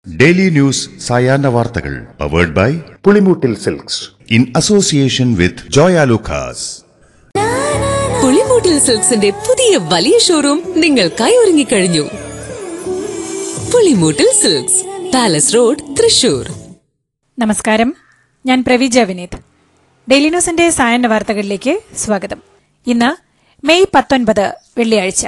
daily news സായാഹ്ന വാർത്തകൾ powered by Pulimoottil silks in association with Joy Alukkas Pulimoottil സിൽക്സിന്റെ പുതിയ വലിയ ഷോറൂം നിങ്ങൾക്കായി ഒരുങ്ങിക്കഴിഞ്ഞു Pulimoottil silks palace road Thrissur നമസ്കാരം ഞാൻ പ്രവിജ വിനീത് ഡെയിലി ന്യൂസിന്റെ സായന്ന വാർത്തകളിലേക്ക് സ്വാഗതം ഇന്ന് മെയ് പത്തൊൻപത് വെള്ളിയാഴ്ച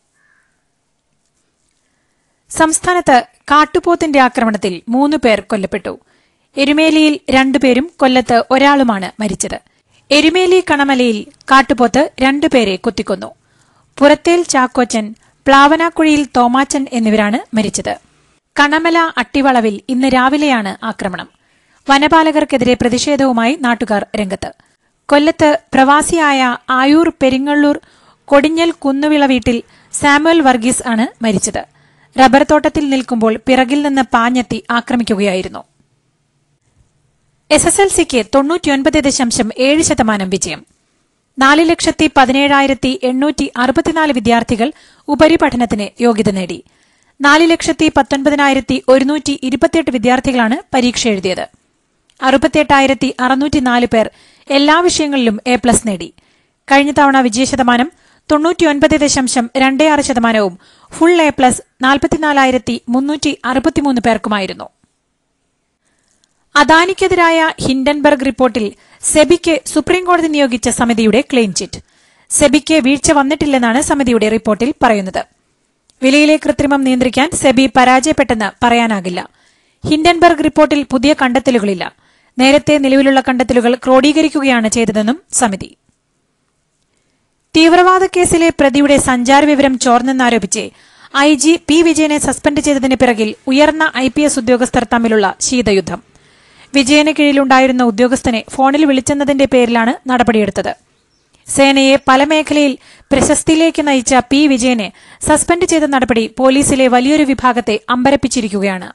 സംസ്ഥാനത്ത് കാട്ടുപോത്തിന്റെ ആക്രമണത്തിൽ മൂന്ന് പേർ കൊല്ലപ്പെട്ടു എരുമേലിയിൽ രണ്ടുപേരും കൊല്ലത്ത് ഒരാളുമാണ് മരിച്ചത് എരുമേലി കണമലയിൽ കാട്ടുപോത്ത് രണ്ടുപേരെ കുത്തിക്കൊന്നു പുറത്തേൽ ചാക്കോച്ചൻ പ്ലാവനാക്കുഴിയിൽ തോമാച്ചൻ എന്നിവരാണ് മരിച്ചത് കണമല അട്ടിവളവിൽ ഇന്ന് രാവിലെയാണ് ആക്രമണം വനപാലകർക്കെതിരെ പ്രതിഷേധവുമായി നാട്ടുകാർ രംഗത്ത് കൊല്ലത്ത് പ്രവാസിയായ ആയൂർ പെരിങ്ങള്ളൂർ കൊടിഞ്ഞൽ കുന്നുവിള വീട്ടിൽ സാമുവൽ വർഗീസ് ആണ് മരിച്ചത് റബ്ബർ തോട്ടത്തിൽ നിൽക്കുമ്പോൾ പിറകിൽ നിന്ന് പാഞ്ഞെത്തി ആക്രമിക്കുകയായിരുന്നു എസ് എസ് എൽ സിക്ക് തൊണ്ണൂറ്റിയൊൻപത് ദശാംശം ഏഴ് ശതമാനം വിജയം നാല് ലക്ഷത്തി പതിനേഴായിരത്തി എണ്ണൂറ്റി അറുപത്തിനാല് വിദ്യാർത്ഥികൾ ഉപരിപഠനത്തിന് യോഗ്യത നേടി നാല് ലക്ഷത്തി പത്തൊൻപതിനായിരത്തി ഒരുന്നൂറ്റി ഇരുപത്തിയെട്ട് വിദ്യാർത്ഥികളാണ് പരീക്ഷ എഴുതിയത് അറുപത്തിയെട്ടായിരത്തി അറുന്നൂറ്റിനാല് പേർ എല്ലാ വിഷയങ്ങളിലും എ പ്ലസ് നേടി കഴിഞ്ഞ തവണ വിജയശതമാനം തൊണ്ണൂറ്റിയൊൻപത് ദശാംശം രണ്ട് ആറ് ശതമാനവും ഫുൾ എ പ്ലസ് നാൽപ്പത്തിനാലായിരത്തി മുന്നൂറ്റി അറുപത്തിമൂന്ന് പേർക്കുമായിരുന്നു അദാനിക്കെതിരായ ഹിൻഡൻബർഗ് റിപ്പോർട്ടിൽ സെബിക്ക് സുപ്രീംകോടതി നിയോഗിച്ച സമിതിയുടെ ക്ലെയിം ചിറ്റ് സെബിക്ക് വീഴ്ച വന്നിട്ടില്ലെന്നാണ് സമിതിയുടെ റിപ്പോർട്ടിൽ പറയുന്നത് വിലയിലെ കൃത്രിമം നിയന്ത്രിക്കാൻ സെബി പരാജയപ്പെട്ടെന്ന് പറയാനാകില്ല ഹിൻഡൻബർഗ് റിപ്പോർട്ടിൽ പുതിയ കണ്ടെത്തലുകളില്ല നേരത്തെ നിലവിലുള്ള കണ്ടെത്തലുകൾ ക്രോഡീകരിക്കുകയാണ് ചെയ്തതെന്നും സമിതി തീവ്രവാദ കേസിലെ പ്രതിയുടെ സഞ്ചാര വിവരം ചോർന്നെന്നാരോപിച്ച് ഐ ജി പി വിജയനെ സസ്പെൻഡ് ചെയ്തതിന് പിറകിൽ ഉയർന്ന ഐ പി എസ് ഉദ്യോഗസ്ഥർ തമ്മിലുള്ള ശീതയുദ്ധം വിജയന് കീഴിലുണ്ടായിരുന്ന ഉദ്യോഗസ്ഥനെ ഫോണിൽ വിളിച്ചെന്നതിന്റെ പേരിലാണ് നടപടിയെടുത്തത് സേനയെ പല മേഖലയിൽ പ്രശസ്തിയിലേക്ക് നയിച്ച പി വിജയനെ സസ്പെൻഡ് ചെയ്ത നടപടി പോലീസിലെ വലിയൊരു വിഭാഗത്തെ അമ്പരപ്പിച്ചിരിക്കുകയാണ്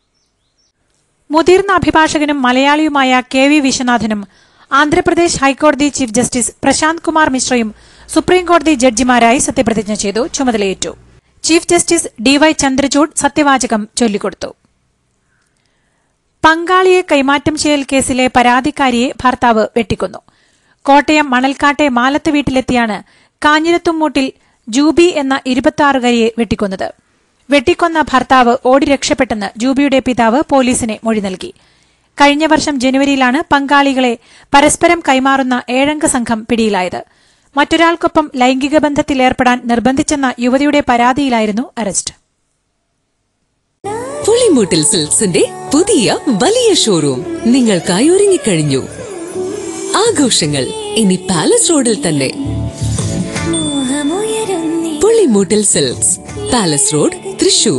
മുതിർന്ന അഭിഭാഷകനും മലയാളിയുമായ കെ വി വിശ്വനാഥനും ആന്ധ്രാപ്രദേശ് ഹൈക്കോടതി ചീഫ് ജസ്റ്റിസ് പ്രശാന്ത് കുമാർ മിശ്രയും സുപ്രീംകോടതി ജഡ്ജിമാരായി സത്യപ്രതിജ്ഞ ചെയ്തു ചുമതലയേറ്റു ചീഫ് ജസ്റ്റിസ് ഡിവൈ ചന്ദ്രചൂഡ് സത്യവാചകം ചൊല്ലിക്കൊടുത്തു പങ്കാളിയെ കൈമാറ്റം ചെയ്യൽ കേസിലെ പരാതിക്കാരിയെ ഭർത്താവ് വെട്ടിക്കൊന്നു കോട്ടയം മണൽക്കാട്ടെ മാലത്ത് വീട്ടിലെത്തിയാണ് കാഞ്ഞിരത്തുംമൂട്ടിൽ ജൂബി എന്ന ഇരുപത്തിയാറുകാരിയെ വെട്ടിക്കൊന്നത് വെട്ടിക്കൊന്ന ഭർത്താവ് ഓടി രക്ഷപ്പെട്ടെന്ന് ജൂബിയുടെ പിതാവ് പോലീസിനെ മൊഴി നൽകി കഴിഞ്ഞ വർഷം ജനുവരിയിലാണ് പങ്കാളികളെ പരസ്പരം കൈമാറുന്ന ഏഴംഗ സംഘം പിടിയിലായത് മറ്റൊരാൾക്കൊപ്പം ലൈംഗിക ബന്ധത്തിലേർപ്പെടാൻ നിർബന്ധിച്ചെന്ന യുവതിയുടെ പരാതിയിലായിരുന്നു അറസ്റ്റ് പുളിമൂട്ടിൽ സിൽക്സിന്റെ പുതിയ വലിയ ഷോറൂം നിങ്ങൾക്കായി ഒരുങ്ങിക്കഴിഞ്ഞു ആഘോഷങ്ങൾ ഇനി പാലസ് റോഡിൽ തന്നെ Pulimoottil silks palace road Thrissur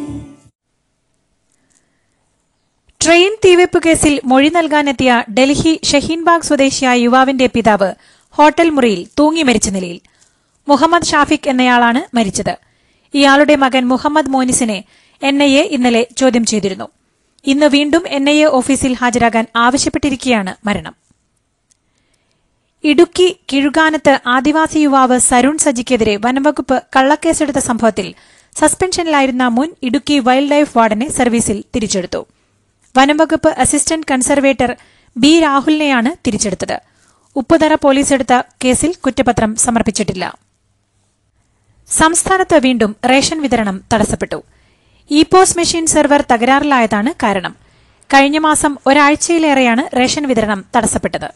train തീവെപ്പ് കേസിൽ മൊഴി നൽകാനെത്തിയ ഡൽഹി ഷഹീൻബാഗ് സ്വദേശിയായ യുവാവിന്റെ പിതാവ് ഹോട്ടൽ മുറിയിൽ തൂങ്ങി മരിച്ച നിലയിൽ മുഹമ്മദ് ഷാഫിഖ് എന്നയാളാണ് മരിച്ചത് ഇയാളുടെ മകൻ മുഹമ്മദ് മോനിസിനെ എൻ ഐ എ ഇന്നലെ ചോദ്യം ചെയ്തിരുന്നു ഇന്ന് വീണ്ടും എൻ ഐ എ ഓഫീസിൽ ഹാജരാകാൻ ആവശ്യപ്പെട്ടിരിക്കെയാണ് മരണം ഇടുക്കി കിഴുകാനത്ത് ആദിവാസി യുവാവ് സരുൺ സജിക്കെതിരെ വനംവകുപ്പ് കള്ളക്കേസെടുത്ത സംഭവത്തിൽ സസ്പെൻഷനിലായിരുന്ന മുൻ ഇടുക്കി വൈൽഡ് ലൈഫ് വാർഡനെ സർവീസിൽ തിരിച്ചെടുത്തു വനംവകുപ്പ് അസിസ്റ്റന്റ് കൺസർവേറ്റർ ബി രാഹുലിനെയാണ് തിരിച്ചെടുത്തത് ഉപ്പുതറ പോലീസ് എടുത്ത കേസിൽ കുറ്റപത്രം സമർപ്പിച്ചിട്ടില്ല സംസ്ഥാനത്ത് വീണ്ടും റേഷൻ വിതരണം തടസ്സപ്പെട്ടു ഇ പോസ് മെഷീൻ സെർവർ തകരാറിലായതാണ് കാരണം കഴിഞ്ഞ മാസം ഒരാഴ്ചയിലേറെയാണ് റേഷൻ വിതരണം തടസ്സപ്പെട്ടത്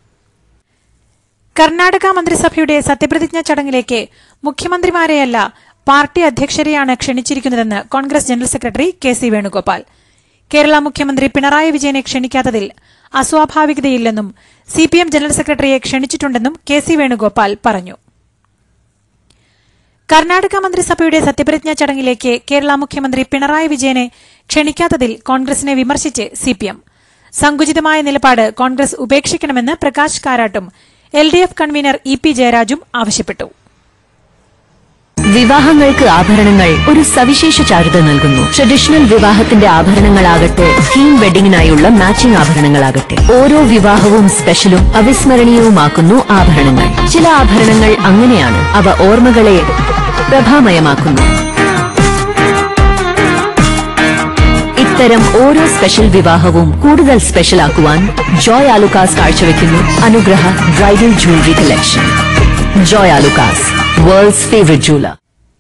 കർണാടക മന്ത്രിസഭയുടെ സത്യപ്രതിജ്ഞാ ചടങ്ങിലേക്ക് മുഖ്യമന്ത്രിമാരെയല്ല പാർട്ടി അധ്യക്ഷരെയാണ് ക്ഷണിച്ചിരിക്കുന്നതെന്ന് കോൺഗ്രസ് ജനറൽ സെക്രട്ടറി കെ സി വേണുഗോപാൽ കേരള മുഖ്യമന്ത്രി പിണറായി വിജയനെ ക്ഷണിക്കാത്തതിൽ അസ്വാഭാവികതയില്ലെന്നും സിപിഎം ജനറൽ സെക്രട്ടറിയെ ക്ഷണിച്ചിട്ടുണ്ടെന്നും കെ സി വേണുഗോപാൽ പറഞ്ഞു കർണാടക മന്ത്രിസഭയുടെ സത്യപ്രതിജ്ഞാ ചടങ്ങിലേക്ക് കേരള മുഖ്യമന്ത്രി പിണറായി വിജയനെ ക്ഷണിക്കാത്തതിൽ കോൺഗ്രസിനെ വിമർശിച്ച് സിപിഎം സങ്കുചിതമായ നിലപാട് കോൺഗ്രസ് ഉപേക്ഷിക്കണമെന്ന് പ്രകാശ് കാരാട്ടും L D F convener E P ജയരാജും ആവശ്യപ്പെട്ടു വിവാഹങ്ങൾക്ക് ആഭരണങ്ങൾ ഒരു സവിശേഷ ചാരുത നൽകുന്നു ട്രഡീഷണൽ വിവാഹത്തിന്റെ ആഭരണങ്ങളാകട്ടെ തീം വെഡിങ്ങിനായുള്ള മാച്ചിംഗ് ആഭരണങ്ങളാകട്ടെ ഓരോ വിവാഹവും സ്പെഷ്യലും അവിസ്മരണീയവുമാക്കുന്നു ആഭരണങ്ങൾ ചില ആഭരണങ്ങൾ അങ്ങനെയാണ് അവ ഓർമ്മകളെ പ്രഭാമയമാക്കുന്നു ഇത്തരം ഓരോ സ്പെഷ്യൽ വിവാഹവും കൂടുതൽ സ്പെഷ്യൽ ആക്കുവാൻ ജോയ് ആലുക്കാസ് കാഴ്ചവെക്കുന്നു Anugraha bridal jewellery collection Joy Alukkas world's favourite jeweller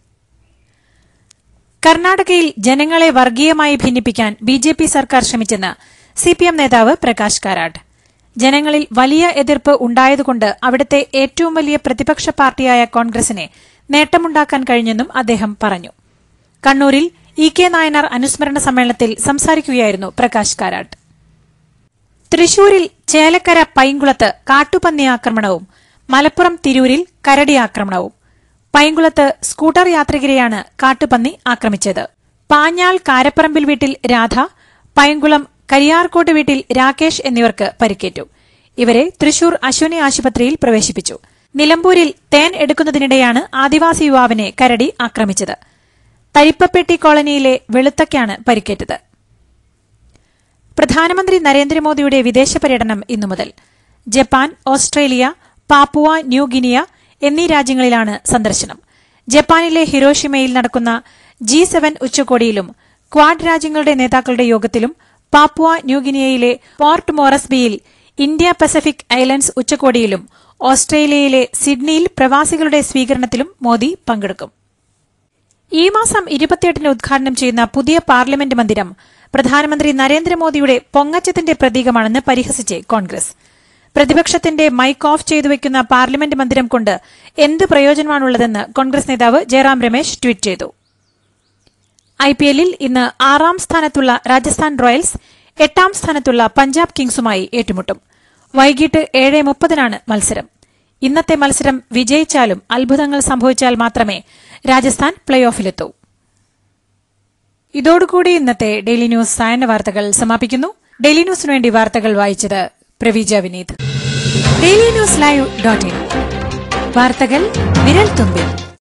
കർണാടകയിൽ ജനങ്ങളെ വർഗീയമായി ഭിന്നിപ്പിക്കാൻ ബി ജെ പി സർക്കാർ ശ്രമിച്ചെന്ന് സി പി എം നേതാവ് പ്രകാശ് കാരാട്ട് ജനങ്ങളിൽ വലിയ എതിർപ്പ് ഉണ്ടായതുകൊണ്ട് അവിടുത്തെ ഏറ്റവും വലിയ പ്രതിപക്ഷ പാർട്ടിയായ കോൺഗ്രസിനെ നേട്ടമുണ്ടാക്കാൻ കഴിഞ്ഞെന്നും അദ്ദേഹം പറഞ്ഞു കണ്ണൂരിൽ ഇ കെ നായനാർ അനുസ്മരണ സമ്മേളനത്തിൽ സംസാരിക്കുകയായിരുന്നു പ്രകാശ് കാരാട്ട് തൃശൂരിൽ ചേലക്കര പൈങ്കുളത്ത് കാട്ടുപന്നി ആക്രമണവും മലപ്പുറം തിരൂരിൽ കരടി ആക്രമണവും പൈങ്കുളത്ത് സ്കൂട്ടർ യാത്രികരെയാണ് കാട്ടുപന്നി ആക്രമിച്ചത് പാഞ്ഞാൾ കാരപ്പറമ്പിൽ വീട്ടിൽ രാധ പൈങ്കുളം കരിയാർകോട്ട് വീട്ടിൽ രാകേഷ് എന്നിവർക്ക് പരിക്കേറ്റു ഇവരെ തൃശൂർ അശ്വനി ആശുപത്രിയിൽ പ്രവേശിപ്പിച്ചു നിലമ്പൂരിൽ തേൻ എടുക്കുന്നതിനിടെയാണ് ആദിവാസി യുവാവിനെ കരടി ആക്രമിച്ചത് തരിപ്പപ്പെട്ടി കോളനിയിലെ വെളുത്തയ്ക്കാണ് പരിക്കേറ്റത് പ്രധാനമന്ത്രി നരേന്ദ്രമോദിയുടെ വിദേശ പര്യടനം ഇന്നു മുതൽ Japan Australia Papua New Guinea എന്നീ രാജ്യങ്ങളിലാണ് സന്ദർശനം ജപ്പാനിലെ ഹിരോഷിമയിൽ നടക്കുന്ന ജി സെവൻ ഉച്ചകോടിയിലും ക്വാഡ് രാജ്യങ്ങളുടെ നേതാക്കളുടെ യോഗത്തിലും പാപ്പുവ ന്യൂഗിനിയയിലെ പോർട്ട് മോറസ്ബിയിൽ ഇന്ത്യ പസഫിക് ഐലൻഡ്സ് ഉച്ചകോടിയിലും ഓസ്ട്രേലിയയിലെ സിഡ്നിയിൽ പ്രവാസികളുടെ സ്വീകരണത്തിലും മോദി പങ്കെടുക്കും ഈ മാസം ഇരുപത്തിയെട്ടിന് ഉദ്ഘാടനം ചെയ്യുന്ന പുതിയ പാർലമെന്റ് മന്ദിരം പ്രധാനമന്ത്രി നരേന്ദ്രമോദിയുടെ പൊങ്ങച്ചത്തിന്റെ പ്രതീകമാണെന്ന് പരിഹസിച്ച് കോൺഗ്രസ് പ്രതിപക്ഷത്തിന്റെ മൈക്ക് ഓഫ് ചെയ്തു വെക്കുന്ന പാർലമെന്റ് മന്ദിരം കൊണ്ട് എന്ത് പ്രയോജനമാണുള്ളതെന്ന് കോൺഗ്രസ് നേതാവ് ജയറാം രമേശ് ട്വീറ്റ് ചെയ്തു ഐപിഎല്ലിൽ ഇന്ന് ആറാം സ്ഥാനത്തുള്ള രാജസ്ഥാൻ റോയൽസ് എട്ടാം സ്ഥാനത്തുള്ള പഞ്ചാബ് കിങ്സുമായി ഏറ്റുമുട്ടും വൈകിട്ട് ഏഴ് മുപ്പതിനാണ് മത്സരം ഇന്നത്തെ മത്സരം വിജയിച്ചാലും അത്ഭുതങ്ങൾ സംഭവിച്ചാൽ മാത്രമേ രാജസ്ഥാൻ പ്ലേ ഓഫിലെത്തൂ ഇതോടുകൂടി ഇന്നത്തെ ഡെയിലി ന്യൂസ് സായന്ന വാർത്തകൾ സമാപിക്കുന്നു ഡെയിലി ന്യൂസിനു വേണ്ടി വാർത്തകൾ വായിച്ചത് Praveeja Vineeth daily news live dot in വാർത്തകൾ വിരൽ തുമ്പിൽ